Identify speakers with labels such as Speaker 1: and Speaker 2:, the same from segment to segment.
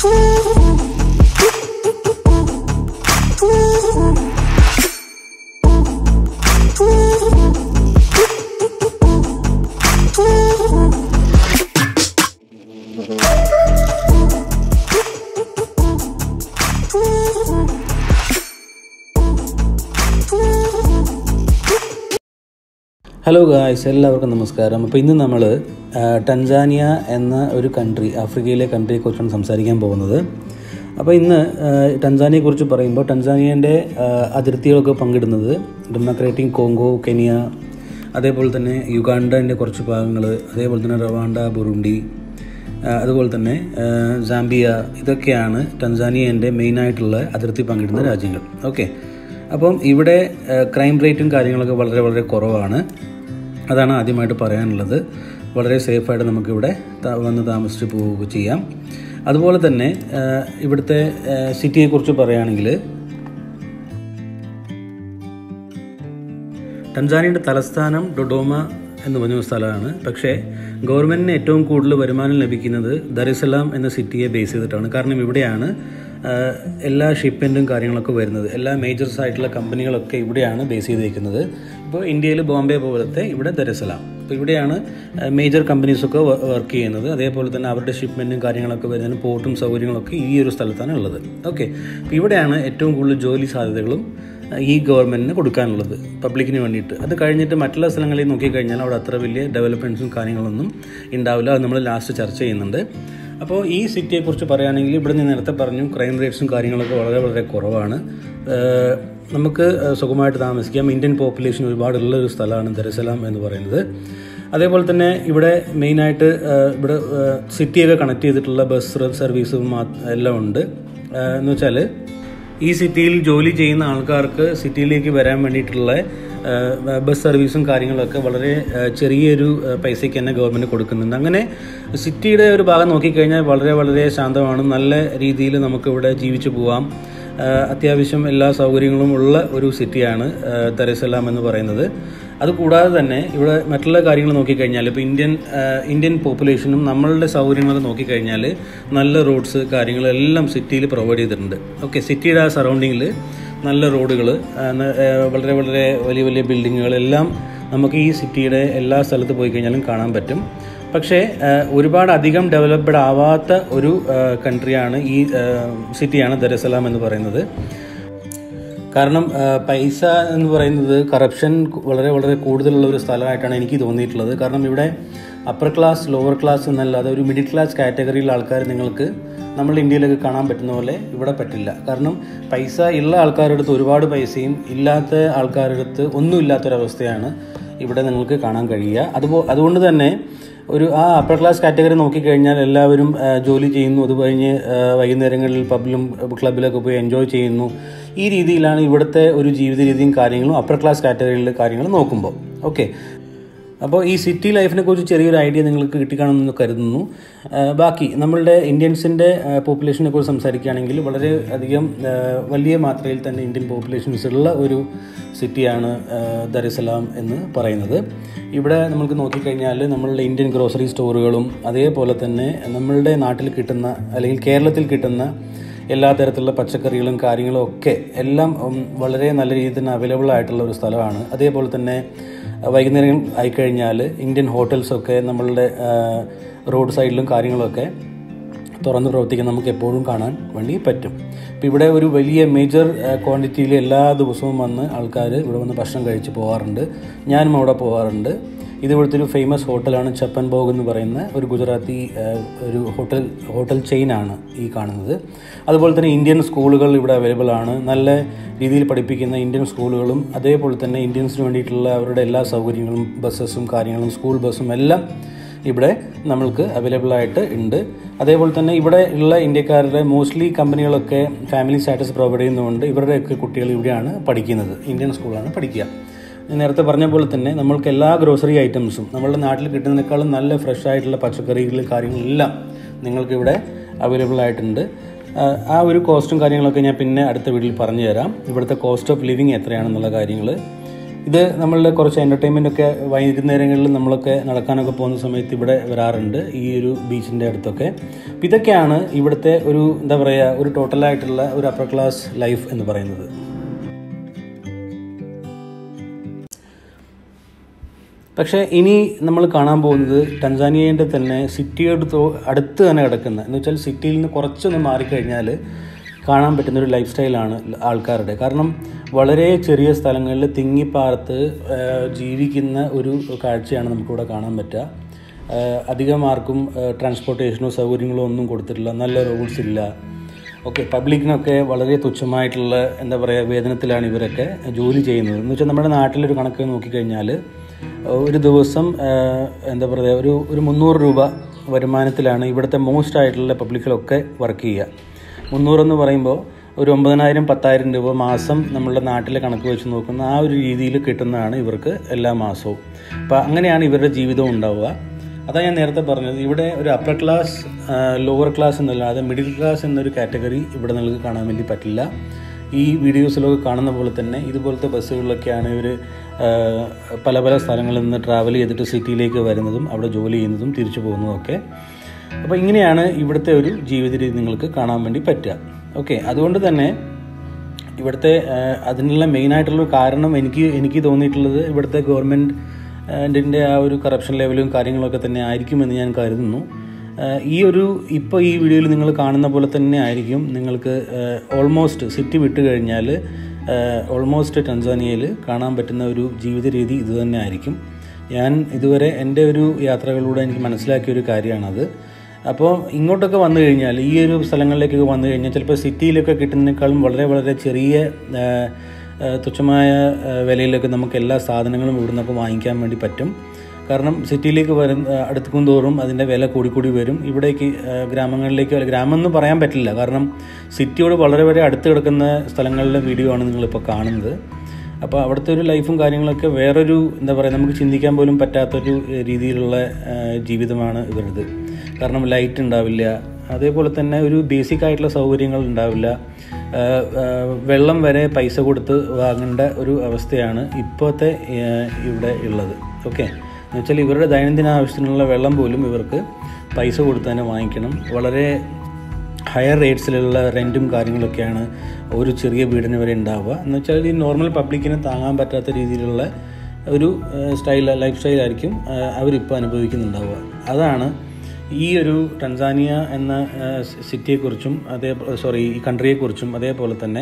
Speaker 1: hello guys എല്ലാവർക്കും നമസ്കാരം അപ്പോൾ ഇന്ന് നമ്മൾ ടൻസാനിയ എന്ന ഒരു കൺട്രി ആഫ്രിക്കയിലെ കൺട്രിയെക്കുറിച്ചാണ് സംസാരിക്കാൻ പോകുന്നത് അപ്പോൾ ഇന്ന് ആ, ടൻസാനിയയെക്കുറിച്ച് പറയുമ്പോൾ ടൻസാനിയൻ്റെ ആ, അതിർത്തികളൊക്കെ പങ്കിടുന്നത് ഡെമോക്രാറ്റിക് കോങ്കോ കെനിയ അതേപോലെ തന്നെ യുഗാണ്ടൻ്റെ കുറച്ച് ഭാഗങ്ങൾ അതേപോലെ തന്നെ റവാണ്ട ബുറുണ്ടി ആ, അതുപോലെ തന്നെ ആ, സാംബിയ ഇതൊക്കെയാണ് ടൻസാനിയൻ്റെ മെയിനായിട്ടുള്ള അതിർത്തി പങ്കിടുന്ന രാജ്യങ്ങൾ ഓക്കെ അപ്പം ഇവിടെ ആ, ക്രൈം റേറ്റും കാര്യങ്ങളൊക്കെ വളരെ വളരെ കുറവാണ് അതാണ് ആദ്യമായിട്ട് പറയാനുള്ളത് വളരെ സേഫായിട്ട് നമുക്കിവിടെ ത- വന്ന് താമസിച്ച് പോവുക ചെയ്യാം അതുപോലെ തന്നെ ആ, ഇവിടുത്തെ ആ, സിറ്റിയെക്കുറിച്ച് പറയുകയാണെങ്കിൽ ടൻസാനിയയുടെ തലസ്ഥാനം ഡൊഡോമ എന്ന് പറഞ്ഞ ഒരു സ്ഥലമാണ് പക്ഷേ ഗവൺമെൻറ്റിന് ഏറ്റവും കൂടുതൽ വരുമാനം ലഭിക്കുന്നത് ദറിസലാം എന്ന സിറ്റിയെ ബേസ് ചെയ്തിട്ടാണ് കാരണം ഇവിടെയാണ് ആ, എല്ലാ ഷിപ്മെൻറ്റും കാര്യങ്ങളൊക്കെ വരുന്നത് എല്ലാ മേജർസ് ആയിട്ടുള്ള കമ്പനികളൊക്കെ ഇവിടെയാണ് ബേസ് ചെയ്തിരിക്കുന്നത് ഇപ്പോൾ ഇന്ത്യയിൽ ബോംബെ പോലത്തെ ഇവിടെ ദരസലാം അപ്പോൾ ഇവിടെയാണ് മേജർ കമ്പനീസൊക്കെ വർക്ക് ചെയ്യുന്നത് അതേപോലെ തന്നെ അവരുടെ ഷിപ്മെൻറ്റും കാര്യങ്ങളൊക്കെ വരുന്നതിന് പോർട്ടും സൗകര്യങ്ങളൊക്കെ ഈ ഒരു സ്ഥലത്താണ് ഉള്ളത് ഓക്കെ അപ്പോൾ ഇവിടെയാണ് ഏറ്റവും കൂടുതൽ ജോലി സാധ്യതകളും ഈ ഗവൺമെൻറ്റിന് കൊടുക്കാനുള്ളത് പബ്ലിക്കിന് വേണ്ടിയിട്ട് അത് കഴിഞ്ഞിട്ട് മറ്റുള്ള സ്ഥലങ്ങളിൽ നോക്കിക്കഴിഞ്ഞാൽ അവിടെ അത്ര വലിയ ഡെവലപ്മെൻറ്റ്സും കാര്യങ്ങളൊന്നും ഉണ്ടാവില്ല അത് നമ്മൾ ലാസ്റ്റ് ചർച്ച ചെയ്യുന്നുണ്ട് അപ്പോൾ ഈ സിറ്റിയെക്കുറിച്ച് പറയുകയാണെങ്കിൽ ഇവിടെ ഞാൻ നേരത്തെ പറഞ്ഞു ക്രൈം റേറ്റ്സും കാര്യങ്ങളൊക്കെ വളരെ വളരെ കുറവാണ് ഏഹ് നമുക്ക് സുഖമായിട്ട് താമസിക്കാം ഇന്ത്യൻ പോപ്പുലേഷൻ ഒരുപാടുള്ള ഒരു സ്ഥലമാണ് ദരസലാം എന്ന് പറയുന്നത് അതേപോലെ തന്നെ ഇവിടെ മെയിനായിട്ട് ഏഹ് ഇവിടെ ഏഹ് സിറ്റിയൊക്കെ കണക്ട് ചെയ്തിട്ടുള്ള ബസ് സർവീസും മാ- എല്ലാം ഉണ്ട് ഏഹ് എന്ന് വെച്ചാൽ ഈ സിറ്റിയിൽ ജോലി ചെയ്യുന്ന ആൾക്കാർക്ക് സിറ്റിയിലേക്ക് വരാൻ വേണ്ടിയിട്ടുള്ള ആ, ബസ് സർവീസും കാര്യങ്ങളൊക്കെ വളരെ ആ, ചെറിയൊരു ആ, പൈസയ്ക്ക് തന്നെ ഗവൺമെൻറ് കൊടുക്കുന്നുണ്ട് അങ്ങനെ സിറ്റിയുടെ ഒരു ഭാഗം നോക്കിക്കഴിഞ്ഞാൽ വളരെ വളരെ ശാന്തമാണ് നല്ല രീതിയിൽ നമുക്കിവിടെ ജീവിച്ചു പോവാം ആ, അത്യാവശ്യം എല്ലാ സൗകര്യങ്ങളും ഉള്ള ഒരു സിറ്റിയാണ് തെരസലാം എന്ന് പറയുന്നത് അതുകൂടാതെ തന്നെ ഇവിടെ മറ്റുള്ള കാര്യങ്ങൾ നോക്കിക്കഴിഞ്ഞാൽ ഇപ്പോൾ ഇന്ത്യൻ ആ, ഇന്ത്യൻ പോപ്പുലേഷനും നമ്മളുടെ സൗകര്യങ്ങളൊക്കെ നോക്കിക്കഴിഞ്ഞാൽ നല്ല റോഡ്സ് കാര്യങ്ങളെല്ലാം സിറ്റിയിൽ പ്രൊവൈഡ് ചെയ്തിട്ടുണ്ട് ഓക്കെ സിറ്റിയുടെ ആ സറൗണ്ടിങ്ങിൽ നല്ല റോഡുകൾ വളരെ വളരെ വലിയ വലിയ ബിൽഡിങ്ങുകളെല്ലാം നമുക്ക് ഈ സിറ്റിയുടെ എല്ലാ സ്ഥലത്ത് പോയി കഴിഞ്ഞാലും കാണാൻ പറ്റും പക്ഷേ ആ, ഒരുപാട് അധികം ഡെവലപ്ഡ് ആവാത്ത ഒരു കൺട്രിയാണ് ഈ ആ, സിറ്റിയാണ് ദരസലാം എന്ന് പറയുന്നത് കാരണം ആ, പൈസ എന്ന് പറയുന്നത് കറപ്ഷൻ വളരെ വളരെ കൂടുതലുള്ള ഒരു സ്ഥലമായിട്ടാണ് എനിക്ക് തോന്നിയിട്ടുള്ളത് കാരണം ഇവിടെ അപ്പർ ക്ലാസ് ലോവർ ക്ലാസ് എന്നല്ലാതെ ഒരു മിഡിൽ ക്ലാസ് കാറ്റഗറിയിലുള്ള ആൾക്കാർ നിങ്ങൾക്ക് നമ്മൾ ഇന്ത്യയിലൊക്കെ കാണാൻ പറ്റുന്ന പോലെ ഇവിടെ പറ്റില്ല കാരണം പൈസ ഉള്ള ആൾക്കാരുടെ അടുത്ത് ഒരുപാട് പൈസയും ഇല്ലാത്ത ആൾക്കാരുടെ അടുത്ത് ഒന്നും ഇല്ലാത്തൊരവസ്ഥയാണ് ഇവിടെ നിങ്ങൾക്ക് കാണാൻ കഴിയുക അതുപോ അതുകൊണ്ട് തന്നെ ഒരു ആ അപ്പർ ക്ലാസ് കാറ്റഗറി നോക്കിക്കഴിഞ്ഞാൽ എല്ലാവരും ആ, ജോലി ചെയ്യുന്നു അത് കഴിഞ്ഞ് ആ, വൈകുന്നേരങ്ങളിൽ പബ്ബിലും ക്ലബിലൊക്കെ പോയി എൻജോയ് ചെയ്യുന്നു ഈ രീതിയിലാണ് ഇവിടുത്തെ ഒരു ജീവിത രീതിയും കാര്യങ്ങളും അപ്പർ ക്ലാസ് കാറ്റഗറിയിലെ കാര്യങ്ങൾ നോക്കുമ്പോൾ ഓക്കെ അപ്പോൾ ഈ സിറ്റി ലൈഫിനെ കുറിച്ച് ചെറിയൊരു ഐഡിയ നിങ്ങൾക്ക് കിട്ടിക്കാണെന്ന് കരുതുന്നു ആ, ബാക്കി നമ്മളുടെ ഇന്ത്യൻസിൻ്റെ പോപ്പുലേഷനെ കുറിച്ച് സംസാരിക്കുകയാണെങ്കിൽ വളരെ അധികം ആ, വലിയ മാത്രയിൽ തന്നെ ഇന്ത്യൻ പോപ്പുലേഷൻസ് ഉള്ള ഒരു സിറ്റിയാണ് ആ, ദരസലാം എന്ന് പറയുന്നത് ഇവിടെ നമുക്ക് നോക്കിക്കഴിഞ്ഞാൽ നമ്മളുടെ ഇന്ത്യൻ ഗ്രോസറി സ്റ്റോറുകളും അതേപോലെ തന്നെ നമ്മളുടെ നാട്ടിൽ കിട്ടുന്ന അല്ലെങ്കിൽ കേരളത്തിൽ കിട്ടുന്ന എല്ലാ തരത്തിലുള്ള പച്ചക്കറികളും കാര്യങ്ങളും ഒക്കെ എല്ലാം ഉം, വളരെ നല്ല രീതിയിൽ തന്നെ അവൈലബിൾ ആയിട്ടുള്ള ഒരു സ്ഥലമാണ് അതേപോലെ തന്നെ അഹ് വൈകുന്നേരം ആയിക്കഴിഞ്ഞാൽ ഇന്ത്യൻ ഹോട്ടൽസൊക്കെ നമ്മളുടെ റോഡ് സൈഡിലും കാര്യങ്ങളൊക്കെ തുറന്ന് പ്രവർത്തിക്കാൻ നമുക്ക് എപ്പോഴും കാണാൻ വേണ്ടി പറ്റും ഇപ്പോൾ ഇവിടെ ഒരു വലിയ മേജർ ക്വാണ്ടിറ്റിയിൽ എല്ലാ ദിവസവും വന്ന് ആൾക്കാർ ഇവിടെ വന്ന് ഭക്ഷണം കഴിച്ച് പോകാറുണ്ട് ഞാനും അവിടെ പോകാറുണ്ട് ഇത് ഇവിടുത്തെ ഒരു ഫേമസ് ഹോട്ടലാണ് ചപ്പൻ ഭോഗ് എന്ന് പറയുന്ന ഒരു ഗുജറാത്തി ആ, ഒരു ഹോട്ടൽ ഹോട്ടൽ ചെയിനാണ് ഈ കാണുന്നത് അതുപോലെ തന്നെ ഇന്ത്യൻ സ്കൂളുകൾ ഇവിടെ അവൈലബിൾ ആണ് നല്ല രീതിയിൽ പഠിപ്പിക്കുന്ന ഇന്ത്യൻ സ്കൂളുകളും അതേപോലെ തന്നെ ഇന്ത്യൻസിന് വേണ്ടിയിട്ടുള്ള അവരുടെ എല്ലാ സൗകര്യങ്ങളും ബസ്സസും കാര്യങ്ങളും സ്കൂൾ ബസ്സും എല്ലാം ഇവിടെ നമ്മൾക്ക് അവൈലബിൾ ആയിട്ട് ഉണ്ട് അതേപോലെ തന്നെ ഇവിടെ ഉള്ള ഇന്ത്യക്കാരുടെ മോസ്റ്റ്ലി കമ്പനികളൊക്കെ ഫാമിലി സ്റ്റാറ്റസ് പ്രൊവൈഡ് ചെയ്യുന്നതുകൊണ്ട് ഇവരുടെയൊക്കെ കുട്ടികൾ ഇവിടെയാണ് പഠിക്കുന്നത് ഇന്ത്യൻ സ്കൂളാണ് പഠിക്കുക ഞാൻ നേരത്തെ പറഞ്ഞ പോലെ തന്നെ നമ്മൾക്ക് എല്ലാ ഗ്രോസറി ഐറ്റംസും നമ്മളുടെ നാട്ടിൽ കിട്ടുന്നതിനേക്കാളും നല്ല ഫ്രഷ് ആയിട്ടുള്ള പച്ചക്കറികൾ കാര്യങ്ങളെല്ലാം നിങ്ങൾക്ക് ഇവിടെ അവൈലബിൾ ആയിട്ടുണ്ട് ആ, ആ ഒരു കോസ്റ്റും കാര്യങ്ങളൊക്കെ ഞാൻ പിന്നെ അടുത്ത വീഡിയോയിൽ പറഞ്ഞു തരാം ഇവിടുത്തെ കോസ്റ്റ് ഓഫ് ലിവിങ് എത്രയാണെന്നുള്ള കാര്യങ്ങൾ ഇത് നമ്മളുടെ കുറച്ച് എൻ്റർടൈൻമെൻ്റ് ഒക്കെ വൈകുന്നേരങ്ങളിൽ നമ്മളൊക്കെ നടക്കാനൊക്കെ പോകുന്ന സമയത്ത് ഇവിടെ വരാറുണ്ട് ഈ ഒരു ബീച്ചിൻ്റെ അടുത്തൊക്കെ അപ്പോൾ ഇതൊക്കെയാണ് ഇവിടുത്തെ ഒരു എന്താ പറയുക ഒരു ടോട്ടലായിട്ടുള്ള ഒരു അപ്പർ ക്ലാസ് ലൈഫ് എന്ന് പറയുന്നത് പക്ഷേ ഇനി നമ്മൾ കാണാൻ പോകുന്നത് ടൻസാനിയൻ്റെ തന്നെ സിറ്റിയോട് തോ- അടുത്ത് തന്നെ കിടക്കുന്ന എന്ന് വെച്ചാൽ സിറ്റിയിൽ നിന്ന് കുറച്ചൊന്ന് മാറിക്കഴിഞ്ഞാൽ കാണാൻ പറ്റുന്ന ഒരു ലൈഫ് സ്റ്റൈലാണ് ആൾക്കാരുടെ കാരണം വളരെ ചെറിയ സ്ഥലങ്ങളിൽ തിങ്ങിപ്പാർത്ത് ആ, ജീവിക്കുന്ന ഒരു കാഴ്ചയാണ് നമുക്കിവിടെ കാണാൻ പറ്റുക ആ, അധികം ആർക്കും ട്രാൻസ്പോർട്ടേഷനോ സൗകര്യങ്ങളോ ഒന്നും കൊടുത്തിട്ടില്ല നല്ല റോഡ്സ് ഇല്ല ഓക്കെ പബ്ലിക്കിനൊക്കെ വളരെ തുച്ഛമായിട്ടുള്ള എന്താ പറയുക വേതനത്തിലാണ് ഇവരൊക്കെ ജോലി ചെയ്യുന്നത് എന്ന് വെച്ചാൽ നമ്മുടെ നാട്ടിലൊരു കണക്ക് നോക്കിക്കഴിഞ്ഞാൽ ഒരു ദിവസം ആ, എന്താ പറയുക ഒരു ഒരു മുന്നൂറ് രൂപ വരുമാനത്തിലാണ് ഇവിടുത്തെ മോസ്റ്റ് ആയിട്ടുള്ള പബ്ലിക്കിലൊക്കെ വർക്ക് ചെയ്യുക മുന്നൂറെന്ന് പറയുമ്പോൾ ഒരു ഒമ്പതിനായിരം പത്തായിരം രൂപ മാസം നമ്മളുടെ നാട്ടിലെ കണക്ക് വെച്ച് നോക്കുന്ന ആ ഒരു രീതിയിൽ കിട്ടുന്നതാണ് ഇവർക്ക് എല്ലാ മാസവും അപ്പോൾ അങ്ങനെയാണ് ഇവരുടെ ജീവിതം ഉണ്ടാവുക അതാണ് ഞാൻ നേരത്തെ പറഞ്ഞത് ഇവിടെ ഒരു അപ്പർ ക്ലാസ് ലോവർ ക്ലാസ് എന്നല്ലാതെ മിഡിൽ ക്ലാസ് എന്നൊരു കാറ്റഗറി ഇവിടെ നിങ്ങൾക്ക് കാണാൻ വേണ്ടി പറ്റില്ല ഈ വീഡിയോസിലൊക്കെ കാണുന്ന പോലെ തന്നെ ഇതുപോലത്തെ ബസ്സുകളിലൊക്കെയാണ് ഇവർ പല പല സ്ഥലങ്ങളിൽ നിന്ന് ട്രാവൽ ചെയ്തിട്ട് സിറ്റിയിലേക്ക് വരുന്നതും അവിടെ ജോലി ചെയ്യുന്നതും തിരിച്ചു പോകുന്നതും ഒക്കെ അപ്പോൾ ഇങ്ങനെയാണ് ഇവിടുത്തെ ഒരു ജീവിത രീതി നിങ്ങൾക്ക് കാണാൻ വേണ്ടി പറ്റുക ഓക്കെ അതുകൊണ്ട് തന്നെ ഇവിടുത്തെ ആ, അതിനുള്ള മെയിനായിട്ടുള്ള കാരണം എനിക്ക് എനിക്ക് തോന്നിയിട്ടുള്ളത് ഇവിടുത്തെ ഗവൺമെൻറ്റിൻ്റെ ആ ഒരു കറപ്ഷൻ ലെവലും കാര്യങ്ങളൊക്കെ തന്നെ ആയിരിക്കുമെന്ന് ഞാൻ കരുതുന്നു ആ, ഈ ഒരു ഇപ്പോൾ ഈ വീഡിയോയിൽ നിങ്ങൾ കാണുന്ന പോലെ തന്നെ ആയിരിക്കും നിങ്ങൾക്ക് ഓൾമോസ്റ്റ് സിറ്റി വിട്ട് കഴിഞ്ഞാൽ ഓൾമോസ്റ്റ് ടൻസാനിയയിൽ കാണാൻ പറ്റുന്ന ഒരു ജീവിത രീതി ഇത് തന്നെ ആയിരിക്കും ഞാൻ ഇതുവരെ എൻ്റെ ഒരു യാത്രകളിലൂടെ എനിക്ക് മനസ്സിലാക്കിയ ഒരു കാര്യമാണത് അപ്പോൾ ഇങ്ങോട്ടൊക്കെ വന്നു കഴിഞ്ഞാൽ ഈ ഒരു സ്ഥലങ്ങളിലേക്കൊക്കെ വന്നു കഴിഞ്ഞാൽ ചിലപ്പോൾ സിറ്റിയിലൊക്കെ കിട്ടുന്നതിനേക്കാളും വളരെ വളരെ ചെറിയ ആ, ആ, തുച്ഛമായ ആ, വിലയിലൊക്കെ നമുക്ക് എല്ലാ സാധനങ്ങളും ഇവിടെ നിന്നൊക്കെ വാങ്ങിക്കാൻ വേണ്ടി പറ്റും കാരണം സിറ്റിയിലേക്ക് വരും ആ, അടുക്കും തോറും അതിൻ്റെ വില കൂടിക്കൂടി വരും ഇവിടേക്ക് ആ, ഗ്രാമങ്ങളിലേക്ക് വല്ല- ഗ്രാമം എന്ന് പറയാൻ പറ്റില്ല കാരണം സിറ്റിയോട് വളരെ വളരെ അടുത്ത് കിടക്കുന്ന സ്ഥലങ്ങളിലെ വീഡിയോ ആണ് നിങ്ങളിപ്പോൾ കാണുന്നത് അപ്പോൾ അവിടുത്തെ ഒരു ലൈഫും കാര്യങ്ങളൊക്കെ വേറൊരു എന്താ പറയുക നമുക്ക് ചിന്തിക്കാൻ പോലും പറ്റാത്തൊരു ഏഹ്, രീതിയിലുള്ള ഏഹ്, ജീവിതമാണ് ഇവരത് കാരണം ലൈറ്റ് ഉണ്ടാവില്ല അതേപോലെ തന്നെ ഒരു ബേസിക് ആയിട്ടുള്ള സൗകര്യങ്ങൾ ഉണ്ടാവില്ല ഏഹ്, ഏഹ്, വെള്ളം വരെ പൈസ കൊടുത്ത് വാങ്ങേണ്ട ഒരു അവസ്ഥയാണ് ഇപ്പോഴത്തെ ഏഹ്, ഇവിടെ ഉള്ളത് ഓക്കെ എന്ന് വെച്ചാൽ ഇവരുടെ ദൈനംദിന ആവശ്യത്തിനുള്ള വെള്ളം പോലും ഇവർക്ക് പൈസ കൊടുത്ത് തന്നെ വാങ്ങിക്കണം വളരെ ഹയർ റേറ്റ്സിലുള്ള റെൻറ്റും കാര്യങ്ങളൊക്കെയാണ് ഒരു ചെറിയ വീടിന് വരെ ഉണ്ടാവുക എന്ന് വെച്ചാൽ ഈ നോർമൽ പബ്ലിക്കിന് താങ്ങാൻ പറ്റാത്ത രീതിയിലുള്ള ഒരു സ്റ്റൈൽ ലൈഫ് സ്റ്റൈലായിരിക്കും അവരിപ്പോൾ അനുഭവിക്കുന്നുണ്ടാവുക അതാണ് ഈ ഒരു ടൻസാനിയ എന്ന സിറ്റിയെക്കുറിച്ചും അതേ സോറി ഈ കൺട്രിയെക്കുറിച്ചും അതേപോലെ തന്നെ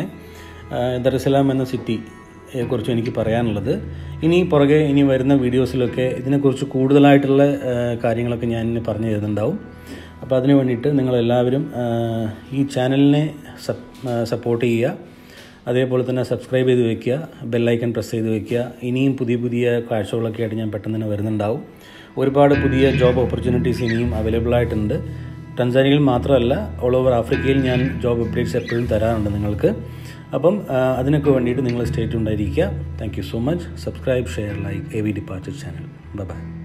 Speaker 1: ദർസലാം എന്ന സിറ്റി കുറിച്ചും എനിക്ക് പറയാനുള്ളത് ഇനി പുറകെ ഇനി വരുന്ന വീഡിയോസിലൊക്കെ ഇതിനെക്കുറിച്ച് കൂടുതലായിട്ടുള്ള ആ, കാര്യങ്ങളൊക്കെ ഞാൻ ഇനി പറഞ്ഞു തരുന്നുണ്ടാവും അപ്പോൾ അതിന് വേണ്ടിയിട്ട് നിങ്ങളെല്ലാവരും ആ, ഈ ചാനലിനെ സപ് സപ്പോർട്ട് ചെയ്യുക അതേപോലെ തന്നെ സബ്സ്ക്രൈബ് ചെയ്ത് വെക്കുക ബെല്ലൈക്കൺ പ്രസ് ചെയ്ത് വെക്കുക ഇനിയും പുതിയ പുതിയ കാഴ്ചകളൊക്കെ ആയിട്ട് ഞാൻ പെട്ടെന്ന് തന്നെ വരുന്നുണ്ടാവും ഒരുപാട് പുതിയ ജോബ് ഓപ്പർച്യൂണിറ്റീസ് ഇനിയും അവൈലബിൾ ആയിട്ടുണ്ട് ടൻസാനിയയിൽ മാത്രമല്ല ഓൾ ഓവർ ആഫ്രിക്കയിൽ ഞാൻ ജോബ് അപ്ഡേറ്റ്സ് എപ്പോഴും തരാറുണ്ട് നിങ്ങൾക്ക് അപ്പം ആ, അതിനൊക്കെ വേണ്ടിയിട്ട് നിങ്ങൾ സ്റ്റേറ്റ് ഉണ്ടായിരിക്കുക thank you so much subscribe share like A V departure channel by